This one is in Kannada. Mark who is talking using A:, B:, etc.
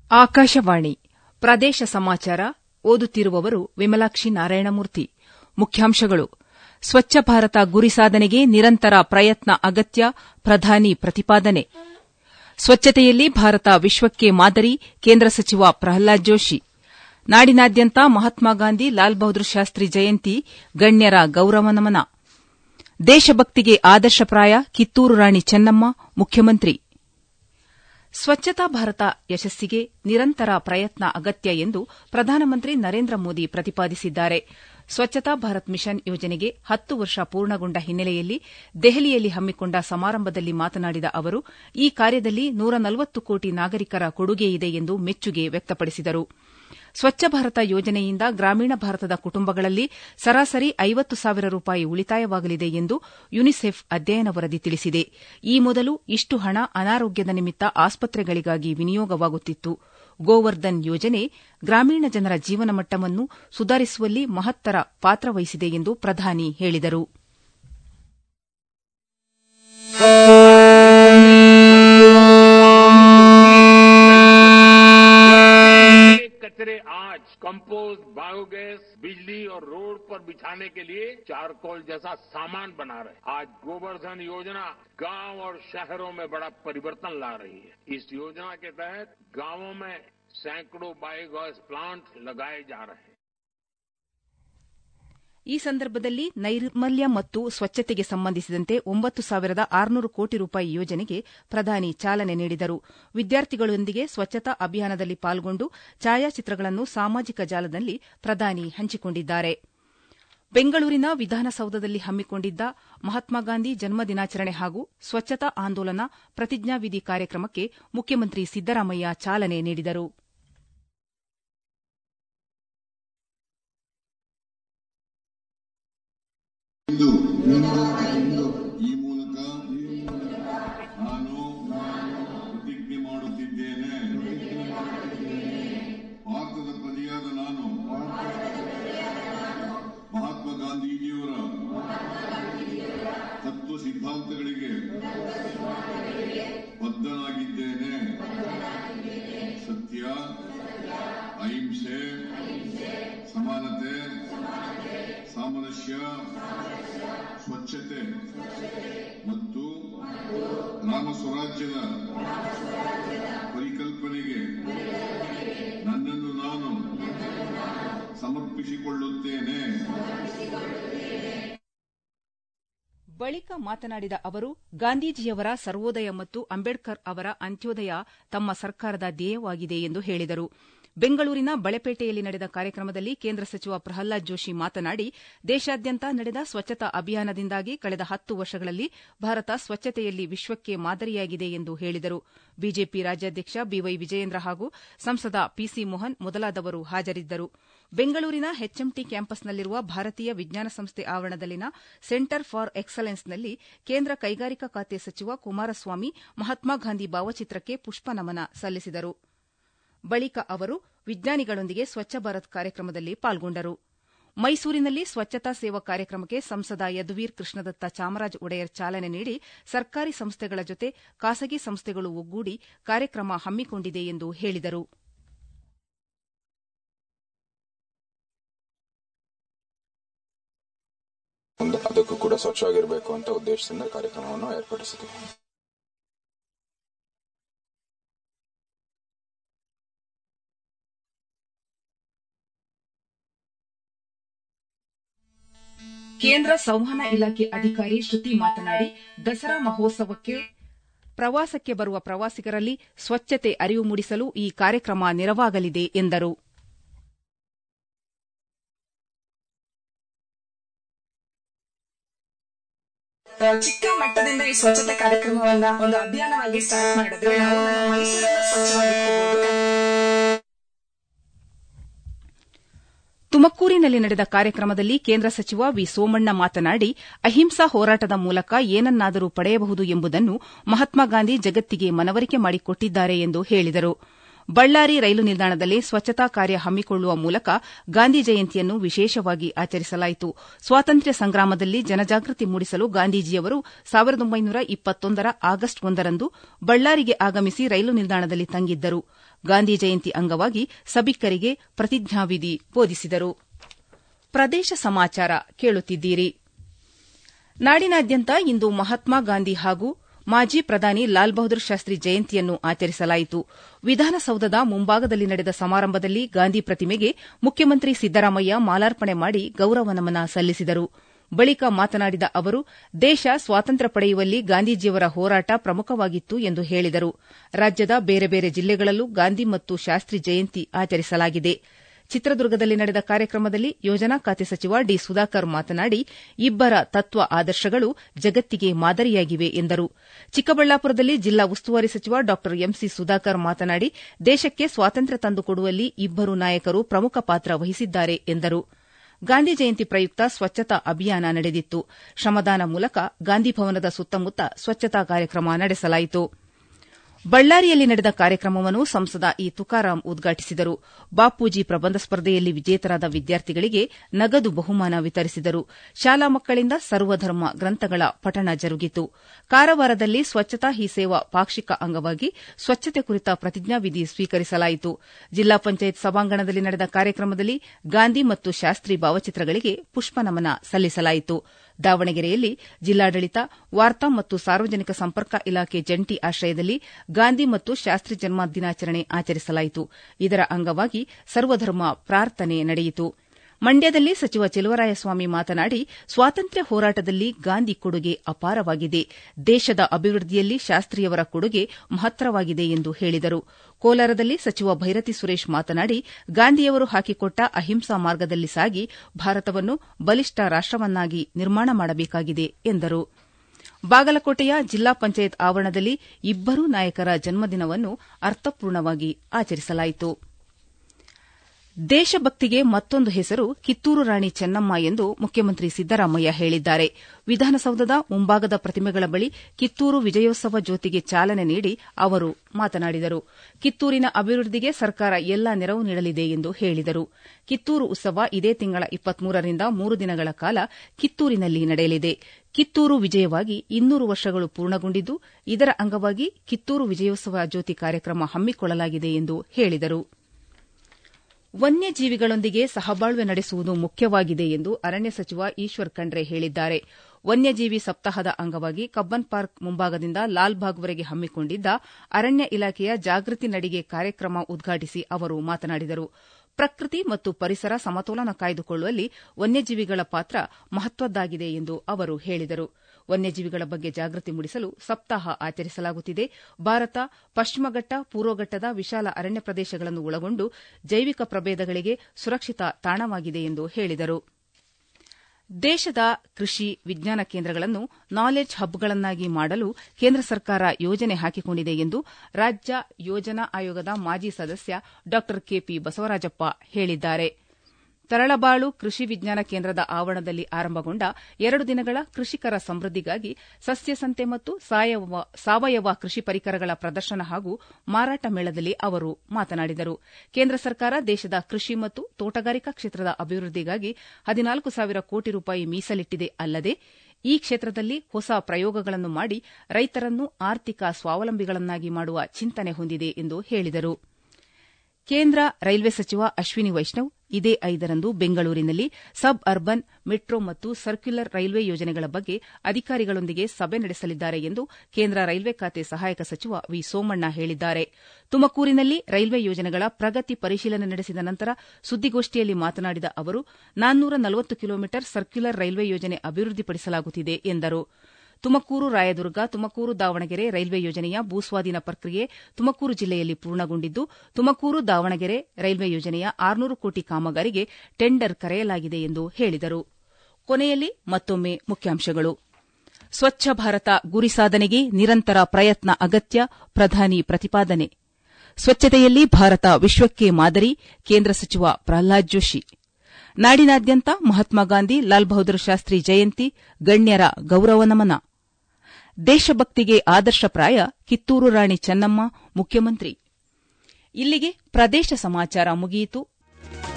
A: ಆಕಾಶವಾಣಿ ಪ್ರದೇಶ ಸಮಾಚಾರ ಓದುತ್ತಿರುವವರು ವಿಮಲಾಕ್ಷಿ ನಾರಾಯಣಮೂರ್ತಿ ಮುಖ್ಯಾಂಶಗಳು ಸ್ವಚ್ಛ ಭಾರತ ಗುರಿ ಸಾಧನೆಗೆ ನಿರಂತರ ಪ್ರಯತ್ನ ಅಗತ್ಯ ಪ್ರಧಾನಿ ಪ್ರತಿಪಾದನೆ ಸ್ವಚ್ಛತೆಯಲ್ಲಿ ಭಾರತ ವಿಶ್ವಕ್ಕೆ ಮಾದರಿ ಕೇಂದ್ರ ಸಚಿವ ಪ್ರಹ್ಲಾದ್ ಜೋಶಿ ನಾಡಿನಾದ್ಯಂತ ಮಹಾತ್ಮ ಗಾಂಧಿ ಲಾಲ್ ಬಹದ್ದೂರ್ ಶಾಸ್ತ್ರಿ ಜಯಂತಿ ಗಣ್ಯರ ಗೌರವ ನಮನ ದೇಶಭಕ್ತಿಗೆ ಆದರ್ಶಪ್ರಾಯ ಕಿತ್ತೂರು ರಾಣಿ ಚೆನ್ನಮ್ಮ ಮುಖ್ಯಮಂತ್ರಿ ಸ್ವಚ್ಛತಾ ಭಾರತ ಯಶಸ್ಸಿಗೆ ನಿರಂತರ ಪ್ರಯತ್ನ ಅಗತ್ಯ ಎಂದು ಪ್ರಧಾನಮಂತ್ರಿ ನರೇಂದ್ರ ಮೋದಿ ಪ್ರತಿಪಾದಿಸಿದ್ದಾರೆ ಸ್ವಚ್ಛತಾ ಭಾರತ್ ಮಿಷನ್ ಯೋಜನೆಗೆ ಹತ್ತು ವರ್ಷ ಪೂರ್ಣಗೊಂಡ ಹಿನ್ನೆಲೆಯಲ್ಲಿ ದೆಹಲಿಯಲ್ಲಿ ಹಮ್ಮಿಕೊಂಡ ಸಮಾರಂಭದಲ್ಲಿ ಮಾತನಾಡಿದ ಅವರು ಈ ಕಾರ್ಯದಲ್ಲಿ ನೂರ ನಲವತ್ತು ಕೋಟಿ ನಾಗರಿಕರ ಕೊಡುಗೆಯಿದೆ ಎಂದು ಮೆಚ್ಚುಗೆ ವ್ಯಕ್ತಪಡಿಸಿದರು ಸ್ವಚ್ಛ ಭಾರತ ಯೋಜನೆಯಿಂದ ಗ್ರಾಮೀಣ ಭಾರತದ ಕುಟುಂಬಗಳಲ್ಲಿ ಸರಾಸರಿ ಐವತ್ತು ಸಾವಿರ ರೂಪಾಯಿ ಉಳಿತಾಯವಾಗಲಿದೆ ಎಂದು ಯುನಿಸೆಫ್ ಅಧ್ಯಯನ ವರದಿ ತಿಳಿಸಿದೆ ಈ ಮೊದಲು ಇಷ್ಟು ಹಣ ಅನಾರೋಗ್ಯದ ನಿಮಿತ್ತ ಆಸ್ಪತ್ರೆಗಳಿಗಾಗಿ ವಿನಿಯೋಗವಾಗುತ್ತಿತ್ತು ಗೋವರ್ಧನ್ ಯೋಜನೆ ಗ್ರಾಮೀಣ ಜನರ ಜೀವನಮಟ್ಟವನ್ನು ಸುಧಾರಿಸುವಲ್ಲಿ ಮಹತ್ತರ ಪಾತ್ರ ವಹಿಸಿದೆ ಎಂದು ಪ್ರಧಾನಿ ಹೇಳಿದರು
B: कचरे आज कंपोस्ट बायोगैस बिजली और रोड पर बिछाने के लिए चारकोल जैसा सामान बना रहे आज गोवर्धन योजना गांव और शहरों में बड़ा परिवर्तन ला रही है इस योजना के तहत गांवों में सैकड़ों बायोगैस प्लांट लगाए जा रहे हैं
A: ಈ ಸಂದರ್ಭದಲ್ಲಿ ನೈರ್ಮಲ್ಯ ಮತ್ತು ಸ್ವಚ್ಛತೆಗೆ ಸಂಬಂಧಿಸಿದಂತೆ ಒಂಬತ್ತು ಸಾವಿರದ ಆರುನೂರು ಕೋಟಿ ರೂಪಾಯಿ ಯೋಜನೆಗೆ ಪ್ರಧಾನಿ ಚಾಲನೆ ನೀಡಿದರು ವಿದ್ಯಾರ್ಥಿಗಳೊಂದಿಗೆ ಸ್ವಚ್ಛತಾ ಅಭಿಯಾನದಲ್ಲಿ ಪಾಲ್ಗೊಂಡು ಛಾಯಾಚಿತ್ರಗಳನ್ನು ಸಾಮಾಜಿಕ ಜಾಲದಲ್ಲಿ ಪ್ರಧಾನಿ ಹಂಚಿಕೊಂಡಿದ್ದಾರೆ ಬೆಂಗಳೂರಿನ ವಿಧಾನಸೌಧದಲ್ಲಿ ಹಮ್ಮಿಕೊಂಡಿದ್ದ ಮಹಾತ್ಮ ಗಾಂಧಿ ಜನ್ಮ ದಿನಾಚರಣೆ ಹಾಗೂ ಸ್ವಚ್ಛತಾ ಆಂದೋಲನ ಪ್ರತಿಜ್ಞಾವಿಧಿ ಕಾರ್ಯಕ್ರಮಕ್ಕೆ ಮುಖ್ಯಮಂತ್ರಿ ಸಿದ್ದರಾಮಯ್ಯ ಚಾಲನೆ ನೀಡಿದರು
C: ಇಂದು ಈ ಮೂಲಕ ನಾನು ಪ್ರತಿಜ್ಞೆ ಮಾಡುತ್ತಿದ್ದೇನೆ ಭಾರತದ ಪ್ರಜೆಯಾದ ನಾನು ಮಹಾತ್ಮ ಗಾಂಧೀಜಿಯವರ ತತ್ವ ಸಿದ್ಧಾಂತಗಳಿಗೆ ಬದ್ಧನಾಗಿದ್ದೇನೆ ಸತ್ಯ ಅಹಿಂಸೆ ಸಮಾನತೆ ಸಾಮರಸ್ಯ ಸ್ವಚ್ಛತೆ ಮತ್ತು ಗ್ರಾಮ ಸ್ವರಾಜ್ಯದ ಪರಿಕಲ್ಪನೆಗೆ ನನ್ನನ್ನು ನಾನು ಸಮರ್ಪಿಸಿಕೊಳ್ಳುತ್ತೇನೆ
A: ಬಳಿಕ ಮಾತನಾಡಿದ ಅವರು ಗಾಂಧೀಜಿಯವರ ಸರ್ವೋದಯ ಮತ್ತು ಅಂಬೇಡ್ಕರ್ ಅವರ ಅಂತ್ಯೋದಯ ತಮ್ಮ ಸರ್ಕಾರದ ಧ್ಯೇಯವಾಗಿದೆ ಎಂದು ಹೇಳಿದರು ಬೆಂಗಳೂರಿನ ಬಳೆಪೇಟೆಯಲ್ಲಿ ನಡೆದ ಕಾರ್ಯಕ್ರಮದಲ್ಲಿ ಕೇಂದ್ರ ಸಚಿವ ಪ್ರಹ್ಲಾದ್ ಜೋಶಿ ಮಾತನಾಡಿ ದೇಶಾದ್ಯಂತ ನಡೆದ ಸ್ವಚ್ಛತಾ ಅಭಿಯಾನದಿಂದಾಗಿ ಕಳೆದ ಹತ್ತು ವರ್ಷಗಳಲ್ಲಿ ಭಾರತ ಸ್ವಚ್ಛತೆಯಲ್ಲಿ ವಿಶ್ವಕ್ಕೆ ಮಾದರಿಯಾಗಿದೆ ಎಂದು ಹೇಳಿದರು ಬಿಜೆಪಿ ರಾಜ್ಯಾಧ್ಯಕ್ಷ ಬಿವೈ ವಿಜಯೇಂದ್ರ ಹಾಗೂ ಸಂಸದ ಪಿಸಿ ಮೋಹನ್ ಮೊದಲಾದವರು ಹಾಜರಿದ್ದರು ಬೆಂಗಳೂರಿನ ಎಚ್ಎಂಟಿ ಕ್ಯಾಂಪಸ್ನಲ್ಲಿರುವ ಭಾರತೀಯ ವಿಜ್ಞಾನ ಸಂಸ್ಥೆ ಆವರಣದಲ್ಲಿನ ಸೆಂಟರ್ ಫಾರ್ ಎಕ್ಸಲೆನ್ಸ್ನಲ್ಲಿ ಕೇಂದ್ರ ಕೈಗಾರಿಕಾ ಖಾತೆ ಸಚಿವ ಕುಮಾರಸ್ವಾಮಿ ಮಹಾತ್ಮ ಗಾಂಧಿ ಭಾವಚಿತ್ರಕ್ಕೆ ಪುಷ್ಪನಮನ ಸಲ್ಲಿಸಿದರು ಬಳಿಕ ಅವರು ವಿಜ್ಞಾನಿಗಳೊಂದಿಗೆ ಸ್ವಚ್ಛ ಭಾರತ್ ಕಾರ್ಯಕ್ರಮದಲ್ಲಿ ಪಾಲ್ಗೊಂಡರು ಮೈಸೂರಿನಲ್ಲಿ ಸ್ವಚ್ಛತಾ ಸೇವಾ ಕಾರ್ಯಕ್ರಮಕ್ಕೆ ಸಂಸದ ಯದುವೀರ್ ಕೃಷ್ಣದತ್ತ ಚಾಮರಾಜ ಒಡೆಯರ್ ಚಾಲನೆ ನೀಡಿ ಸರ್ಕಾರಿ ಸಂಸ್ಥೆಗಳ ಜೊತೆ ಖಾಸಗಿ ಸಂಸ್ಥೆಗಳು ಒಗ್ಗೂಡಿ ಕಾರ್ಯಕ್ರಮ ಹಮ್ಮಿಕೊಂಡಿದೆ ಎಂದು ಹೇಳಿದರು
D: ಅದಕ್ಕೂ ಕೂಡ ಸ್ವಚ್ಛವಾಗಿರಬೇಕು ಅಂತ ಉದ್ದೇಶದಿಂದ ಕಾರ್ಯಕ್ರಮವನ್ನು ಏರ್ಪಡಿಸಿದೆ
A: ಕೇಂದ್ರ ಸಂವಹನ ಇಲಾಖೆ ಅಧಿಕಾರಿ ಶ್ರುತಿ ಮಾತನಾಡಿ ದಸರಾ ಮಹೋತ್ಸವಕ್ಕೆ ಪ್ರವಾಸಕ್ಕೆ ಬರುವ ಪ್ರವಾಸಿಗರಲ್ಲಿ ಸ್ವಚ್ಛತೆ ಅರಿವು ಮೂಡಿಸಲು ಈ ಕಾರ್ಯಕ್ರಮ ನೆರವಾಗಲಿದೆ ಎಂದರು
E: ಚಿಕ್ಕ ಮಟ್ಟದಿಂದ ಈ ಸ್ವಚ್ಛತೆ ಕಾರ್ಯಕ್ರಮವನ್ನ ಒಂದು ಅಭಿಯಾನವಾಗಿ ಸ್ಟಾರ್ಟ್ ಮಾಡಿದ್ರೆ ನಾವು ನಮ್ಮ ಮೈಸೂರನ್ನ ಸ್ವಚ್ಛವಾಗಿಟ್ಕೋಬಹುದು
A: ತುಮಕೂರಿನಲ್ಲಿ ನಡೆದ ಕಾರ್ಯಕ್ರಮದಲ್ಲಿ ಕೇಂದ್ರ ಸಚಿವ ವಿ ಸೋಮಣ್ಣ ಮಾತನಾಡಿ ಅಹಿಂಸಾ ಹೋರಾಟದ ಮೂಲಕ ಏನನ್ನಾದರೂ ಪಡೆಯಬಹುದು ಎಂಬುದನ್ನು ಮಹಾತ್ಮ ಗಾಂಧಿ ಜಗತ್ತಿಗೆ ಮನವರಿಕೆ ಮಾಡಿಕೊಟ್ಟಿದ್ದಾರೆ ಎಂದು ಹೇಳಿದರು ಬಳ್ಳಾರಿ ರೈಲು ನಿಲ್ದಾಣದಲ್ಲಿ ಸ್ವಚ್ಛತಾ ಕಾರ್ಯ ಹಮ್ಮಿಕೊಳ್ಳುವ ಮೂಲಕ ಗಾಂಧಿ ಜಯಂತಿಯನ್ನು ವಿಶೇಷವಾಗಿ ಆಚರಿಸಲಾಯಿತು ಸ್ವಾತಂತ್ರ್ಯ ಸಂಗ್ರಾಮದಲ್ಲಿ ಜನಜಾಗೃತಿ ಮೂಡಿಸಲು ಗಾಂಧೀಜಿಯವರು ರ ಆಗಸ್ಟ್ ಒಂದರಂದು ಬಳ್ಳಾರಿಗೆ ಆಗಮಿಸಿ ರೈಲು ನಿಲ್ದಾಣದಲ್ಲಿ ತಂಗಿದ್ದರು ಗಾಂಧಿ ಜಯಂತಿ ಅಂಗವಾಗಿ ಸಭಿಕರಿಗೆ ಪ್ರತಿಜ್ಞಾವಿಧಿ ಬೋಧಿಸಿದರು ಪ್ರದೇಶ ಸಮಾಚಾರ ಕೇಳುತ್ತಿದ್ದೀರಿ ನಾಡಿನಾದ್ಯಂತ ಇಂದು ಮಹಾತ್ಮ ಗಾಂಧಿ ಹಾಗೂ ಮಾಜಿ ಪ್ರಧಾನಿ ಲಾಲ್ ಬಹದ್ದೂರ್ ಶಾಸ್ತ್ರಿ ಜಯಂತಿಯನ್ನು ಆಚರಿಸಲಾಯಿತು ವಿಧಾನಸೌಧದ ಮುಂಭಾಗದಲ್ಲಿ ನಡೆದ ಸಮಾರಂಭದಲ್ಲಿ ಗಾಂಧಿ ಪ್ರತಿಮೆಗೆ ಮುಖ್ಯಮಂತ್ರಿ ಸಿದ್ದರಾಮಯ್ಯ ಮಾಲಾರ್ಪಣೆ ಮಾಡಿ ಗೌರವ ನಮನ ಸಲ್ಲಿಸಿದರು ಬಳಿಕ ಮಾತನಾಡಿದ ಅವರು ದೇಶ ಸ್ವಾತಂತ್ರ್ಯ ಪಡೆಯುವಲ್ಲಿ ಗಾಂಧೀಜಿಯವರ ಹೋರಾಟ ಪ್ರಮುಖವಾಗಿತ್ತು ಎಂದು ಹೇಳಿದರು ರಾಜ್ಯದ ಬೇರೆ ಬೇರೆ ಜಿಲ್ಲೆಗಳಲ್ಲೂ ಗಾಂಧಿ ಮತ್ತು ಶಾಸ್ತ್ರಿ ಜಯಂತಿ ಆಚರಿಸಲಾಗಿದೆ ಚಿತ್ರದುರ್ಗದಲ್ಲಿ ನಡೆದ ಕಾರ್ಯಕ್ರಮದಲ್ಲಿ ಯೋಜನಾ ಖಾತೆ ಸಚಿವ ಡಿ ಸುಧಾಕರ್ ಮಾತನಾಡಿ ಇಬ್ಬರ ತತ್ವ ಆದರ್ಶಗಳು ಜಗತ್ತಿಗೆ ಮಾದರಿಯಾಗಿವೆ ಎಂದರು ಚಿಕ್ಕಬಳ್ಳಾಪುರದಲ್ಲಿ ಜಿಲ್ಲಾ ಉಸ್ತುವಾರಿ ಸಚಿವ ಡಾ ಎಂಸಿ ಸುಧಾಕರ್ ಮಾತನಾಡಿ ದೇಶಕ್ಕೆ ಸ್ವಾತಂತ್ರ್ಯ ತಂದುಕೊಡುವಲ್ಲಿ ಇಬ್ಬರು ನಾಯಕರು ಪ್ರಮುಖ ಪಾತ್ರ ವಹಿಸಿದ್ದಾರೆ ಎಂದರು ಗಾಂಧಿ ಜಯಂತಿ ಪ್ರಯುಕ್ತ ಸ್ವಚ್ಛತಾ ಅಭಿಯಾನ ನಡೆದಿತ್ತು ಶ್ರಮದಾನ ಮೂಲಕ ಗಾಂಧಿ ಭವನದ ಸುತ್ತಮುತ್ತ ಸ್ವಚ್ಛತಾ ಕಾರ್ಯಕ್ರಮ ನಡೆಸಲಾಯಿತು ಬಳ್ಳಾರಿಯಲ್ಲಿ ನಡೆದ ಕಾರ್ಯಕ್ರಮವನ್ನು ಸಂಸದ ಇ ತುಕಾರಾಂ ಉದ್ಘಾಟಿಸಿದರು ಬಾಪೂಜಿ ಪ್ರಬಂಧ ಸ್ಪರ್ಧೆಯಲ್ಲಿ ವಿಜೇತರಾದ ವಿದ್ಯಾರ್ಥಿಗಳಿಗೆ ನಗದು ಬಹುಮಾನ ವಿತರಿಸಿದರು ಶಾಲಾ ಮಕ್ಕಳಿಂದ ಸರ್ವಧರ್ಮ ಗ್ರಂಥಗಳ ಪಠಣ ಜರುಗಿತು ಕಾರವಾರದಲ್ಲಿ ಸ್ವಚ್ಛತಾ ಹಿ ಸೇವಾ ಪಾಕ್ಷಿಕ ಅಂಗವಾಗಿ ಸ್ವಚ್ಛತೆ ಕುರಿತ ಪ್ರತಿಜ್ಞಾವಿಧಿ ಸ್ವೀಕರಿಸಲಾಯಿತು ಜಿಲ್ಲಾ ಪಂಚಾಯತ್ ಸಭಾಂಗಣದಲ್ಲಿ ನಡೆದ ಕಾರ್ಯಕ್ರಮದಲ್ಲಿ ಗಾಂಧಿ ಮತ್ತು ಶಾಸ್ತ್ರಿ ಭಾವಚಿತ್ರಗಳಿಗೆ ಪುಷ್ಪನಮನ ಸಲ್ಲಿಸಲಾಯಿತು ದಾವಣಗೆರೆಯಲ್ಲಿ ಜಿಲ್ಲಾಡಳಿತ ವಾರ್ತಾ ಮತ್ತು ಸಾರ್ವಜನಿಕ ಸಂಪರ್ಕ ಇಲಾಖೆ ಜಂಟಿ ಆಶ್ರಯದಲ್ಲಿ ಗಾಂಧಿ ಮತ್ತು ಶಾಸ್ತ್ರಿ ಜನ್ಮ ದಿನಾಚರಣೆ ಆಚರಿಸಲಾಯಿತು ಇದರ ಅಂಗವಾಗಿ ಸರ್ವಧರ್ಮ ಪ್ರಾರ್ಥನೆ ನಡೆಯಿತು ಮಂಡ್ಯದಲ್ಲಿ ಸಚಿವ ಚೆಲುವರಾಯಸ್ವಾಮಿ ಮಾತನಾಡಿ ಸ್ವಾತಂತ್ರ್ಯ ಹೋರಾಟದಲ್ಲಿ ಗಾಂಧಿ ಕೊಡುಗೆ ಅಪಾರವಾಗಿದೆ ದೇಶದ ಅಭಿವೃದ್ಧಿಯಲ್ಲಿ ಶಾಸ್ತ್ರಿಯವರ ಕೊಡುಗೆ ಮಹತ್ತರವಾಗಿದೆ ಎಂದು ಹೇಳಿದರು ಕೋಲಾರದಲ್ಲಿ ಸಚಿವ ಭೈರತಿ ಸುರೇಶ್ ಮಾತನಾಡಿ ಗಾಂಧಿಯವರು ಹಾಕಿಕೊಟ್ಟ ಅಹಿಂಸಾ ಮಾರ್ಗದಲ್ಲಿ ಸಾಗಿ ಭಾರತವನ್ನು ಬಲಿಷ್ಠ ರಾಷ್ಟವನ್ನಾಗಿ ನಿರ್ಮಾಣ ಮಾಡಬೇಕಾಗಿದೆ ಎಂದರು ಬಾಗಲಕೋಟೆಯ ಜಿಲ್ಲಾ ಪಂಚಾಯತ್ ಆವರಣದಲ್ಲಿ ಇಬ್ಬರೂ ನಾಯಕರ ಜನ್ಮದಿನವನ್ನು ಅರ್ಥಪೂರ್ಣವಾಗಿ ಆಚರಿಸಲಾಯಿತು ದೇಶಭಕ್ತಿಗೆ ಮತ್ತೊಂದು ಹೆಸರು ಕಿತ್ತೂರು ರಾಣಿ ಚೆನ್ನಮ್ಮ ಎಂದು ಮುಖ್ಯಮಂತ್ರಿ ಸಿದ್ದರಾಮಯ್ಯ ಹೇಳಿದ್ದಾರೆ ವಿಧಾನಸೌಧದ ಮುಂಭಾಗದ ಪ್ರತಿಮೆಗಳ ಬಳಿ ಕಿತ್ತೂರು ವಿಜಯೋತ್ಸವ ಜ್ಯೋತಿಗೆ ಚಾಲನೆ ನೀಡಿ ಅವರು ಮಾತನಾಡಿದರು ಕಿತ್ತೂರಿನ ಅಭಿವೃದ್ಧಿಗೆ ಸರ್ಕಾರ ಎಲ್ಲಾ ನೆರವು ನೀಡಲಿದೆ ಎಂದು ಹೇಳಿದರು ಕಿತ್ತೂರು ಉತ್ಸವ ಇದೇ ತಿಂಗಳ ರಿಂದ ಮೂರು ದಿನಗಳ ಕಾಲ ಕಿತ್ತೂರಿನಲ್ಲಿ ನಡೆಯಲಿದೆ ಕಿತ್ತೂರು ವಿಜಯವಾಗಿ ಇನ್ನೂರು ವರ್ಷಗಳು ಪೂರ್ಣಗೊಂಡಿದ್ದು ಇದರ ಅಂಗವಾಗಿ ಕಿತ್ತೂರು ವಿಜಯೋತ್ಸವ ಜ್ಯೋತಿ ಕಾರ್ಯಕ್ರಮ ಹಮ್ಮಿಕೊಳ್ಳಲಾಗಿದೆ ಎಂದು ಹೇಳಿದರು ವನ್ಯಜೀವಿಗಳೊಂದಿಗೆ ಸಹಬಾಳ್ವೆ ನಡೆಸುವುದು ಮುಖ್ಯವಾಗಿದೆ ಎಂದು ಅರಣ್ಯ ಸಚಿವ ಈಶ್ವರ್ ಖಂಡ್ರೆ ಹೇಳಿದ್ದಾರೆ ವನ್ಯಜೀವಿ ಸಪ್ತಾಹದ ಅಂಗವಾಗಿ ಕಬ್ಬನ್ ಪಾರ್ಕ್ ಮುಂಭಾಗದಿಂದ ಲಾಲ್ಬಾಗ್ವರೆಗೆ ಹಮ್ಮಿಕೊಂಡಿದ್ದ ಅರಣ್ಯ ಇಲಾಖೆಯ ಜಾಗೃತಿ ನಡಿಗೆ ಕಾರ್ಯಕ್ರಮ ಉದ್ಘಾಟಿಸಿ ಅವರು ಮಾತನಾಡಿದರು ಪ್ರಕೃತಿ ಮತ್ತು ಪರಿಸರ ಸಮತೋಲನ ಕಾಯ್ದುಕೊಳ್ಳುವಲ್ಲಿ ವನ್ಯಜೀವಿಗಳ ಪಾತ್ರ ಮಹತ್ವದ್ದಾಗಿದೆ ಎಂದು ಅವರು ಹೇಳಿದರು ವನ್ಯಜೀವಿಗಳ ಬಗ್ಗೆ ಜಾಗೃತಿ ಮೂಡಿಸಲು ಸಪ್ತಾಹ ಆಚರಿಸಲಾಗುತ್ತಿದೆ ಭಾರತ ಪಶ್ಚಿಮಘಟ್ಟ ಪೂರ್ವಘಟ್ಟದ ವಿಶಾಲ ಅರಣ್ಯ ಪ್ರದೇಶಗಳನ್ನು ಒಳಗೊಂಡು ಜೈವಿಕ ಪ್ರಭೇದಗಳಿಗೆ ಸುರಕ್ಷಿತ ತಾಣವಾಗಿದೆ ಎಂದು ಹೇಳಿದರು ದೇಶದ ಕೃಷಿ ವಿಜ್ಞಾನ ಕೇಂದ್ರಗಳನ್ನು ನಾಲೆಜ್ ಹಬ್ಗಳನ್ನಾಗಿ ಮಾಡಲು ಕೇಂದ್ರ ಸರ್ಕಾರ ಯೋಜನೆ ಹಾಕಿಕೊಂಡಿದೆ ಎಂದು ರಾಜ್ಯ ಯೋಜನಾ ಆಯೋಗದ ಮಾಜಿ ಸದಸ್ಯ ಡಾ ಕೆಪಿ ಬಸವರಾಜಪ್ಪ ಹೇಳಿದ್ದಾರೆ ತರಳಬಾಳು ಕೃಷಿ ವಿಜ್ಞಾನ ಕೇಂದ್ರದ ಆವರಣದಲ್ಲಿ ಆರಂಭಗೊಂಡ ಎರಡು ದಿನಗಳ ಕೃಷಿಕರ ಸಮೃದ್ಧಿಗಾಗಿ ಸಸ್ಯ ಸಂತೆ ಮತ್ತು ಸಾವಯವ ಕೃಷಿ ಪರಿಕರಗಳ ಪ್ರದರ್ಶನ ಹಾಗೂ ಮಾರಾಟ ಮೇಳದಲ್ಲಿ ಅವರು ಮಾತನಾಡಿದರು ಕೇಂದ್ರ ಸರ್ಕಾರ ದೇಶದ ಕೃಷಿ ಮತ್ತು ತೋಟಗಾರಿಕಾ ಕ್ಷೇತ್ರದ ಅಭಿವೃದ್ಧಿಗಾಗಿ ಹದಿನಾಲ್ಕು ಸಾವಿರ ಕೋಟಿ ರೂಪಾಯಿ ಮೀಸಲಿಟ್ಟಿದೆ ಅಲ್ಲದೆ ಈ ಕ್ಷೇತ್ರದಲ್ಲಿ ಹೊಸ ಪ್ರಯೋಗಗಳನ್ನು ಮಾಡಿ ರೈತರನ್ನು ಆರ್ಥಿಕ ಸ್ವಾವಲಂಬಿಗಳನ್ನಾಗಿ ಮಾಡುವ ಚಿಂತನೆ ಹೊಂದಿದೆ ಎಂದು ಹೇಳಿದರು ಕೇಂದ್ರ ರೈಲ್ವೆ ಸಚಿವ ಅಶ್ವಿನಿ ವೈಷ್ಣವ್ ಇದೇ ಐದರಂದು ಬೆಂಗಳೂರಿನಲ್ಲಿ ಸಬ್ ಅರ್ಬನ್ ಮೆಟ್ರೋ ಮತ್ತು ಸರ್ಕ್ಯುಲರ್ ರೈಲ್ವೆ ಯೋಜನೆಗಳ ಬಗ್ಗೆ ಅಧಿಕಾರಿಗಳೊಂದಿಗೆ ಸಭೆ ನಡೆಸಲಿದ್ದಾರೆ ಎಂದು ಕೇಂದ್ರ ರೈಲ್ವೆ ಖಾತೆ ಸಹಾಯಕ ಸಚಿವ ವಿ ಸೋಮಣ್ಣ ಹೇಳಿದ್ದಾರೆ ತುಮಕೂರಿನಲ್ಲಿ ರೈಲ್ವೆ ಯೋಜನೆಗಳ ಪ್ರಗತಿ ಪರಿಶೀಲನೆ ನಡೆಸಿದ ನಂತರ ಸುದ್ದಿಗೋಷ್ಠಿಯಲ್ಲಿ ಮಾತನಾಡಿದ ಅವರು ನಾನ್ನೂರ ನಲವತ್ತು ಕಿಲೋಮೀಟರ್ ಸರ್ಕ್ಯುಲರ್ ರೈಲ್ವೆ ಯೋಜನೆ ಅಭಿವೃದ್ಧಿಪಡಿಸಲಾಗುತ್ತಿದೆ ಎಂದರು ತುಮಕೂರು ರಾಯದುರ್ಗ ತುಮಕೂರು ದಾವಣಗೆರೆ ರೈಲ್ವೆ ಯೋಜನೆಯ ಭೂಸ್ವಾಧೀನ ಪ್ರಕ್ರಿಯೆ ತುಮಕೂರು ಜಿಲ್ಲೆಯಲ್ಲಿ ಪೂರ್ಣಗೊಂಡಿದ್ದು ತುಮಕೂರು ದಾವಣಗೆರೆ ರೈಲ್ವೆ ಯೋಜನೆಯ ಆರುನೂರು ಕೋಟಿ ಕಾಮಗಾರಿಗೆ ಟೆಂಡರ್ ಕರೆಯಲಾಗಿದೆ ಎಂದು ಹೇಳಿದರು ಕೊನೆಯಲ್ಲಿ ಮತ್ತೊಮ್ಮೆ ಮುಖ್ಯಾಂಶಗಳು ಸ್ವಚ್ಛ ಭಾರತ ಗುರಿ ಸಾಧನೆಗೆ ನಿರಂತರ ಪ್ರಯತ್ನ ಅಗತ್ಯ ಪ್ರಧಾನಿ ಪ್ರತಿಪಾದನೆ ಸ್ವಚ್ಛತೆಯಲ್ಲಿ ಭಾರತ ವಿಶ್ವಕ್ಕೆ ಮಾದರಿ ಕೇಂದ್ರ ಸಚಿವ ಪ್ರಹ್ಲಾದ್ ಜೋಶಿ ನಾಡಿನಾದ್ಯಂತ ಮಹಾತ್ಮ ಗಾಂಧಿ ಲಾಲ್ ಬಹದ್ದೂರ್ ಶಾಸ್ತ್ರಿ ಜಯಂತಿ ಗಣ್ಯರ ಗೌರವ ನಮನ ದೇಶಭಕ್ತಿಗೆ ಆದರ್ಶಪ್ರಾಯ ಕಿತ್ತೂರು ರಾಣಿ ಚೆನ್ನಮ್ಮ ಮುಖ್ಯಮಂತ್ರಿ ಇಲ್ಲಿಗೆ ಪ್ರದೇಶ ಸಮಾಚಾರ ಮುಗಿಯಿತು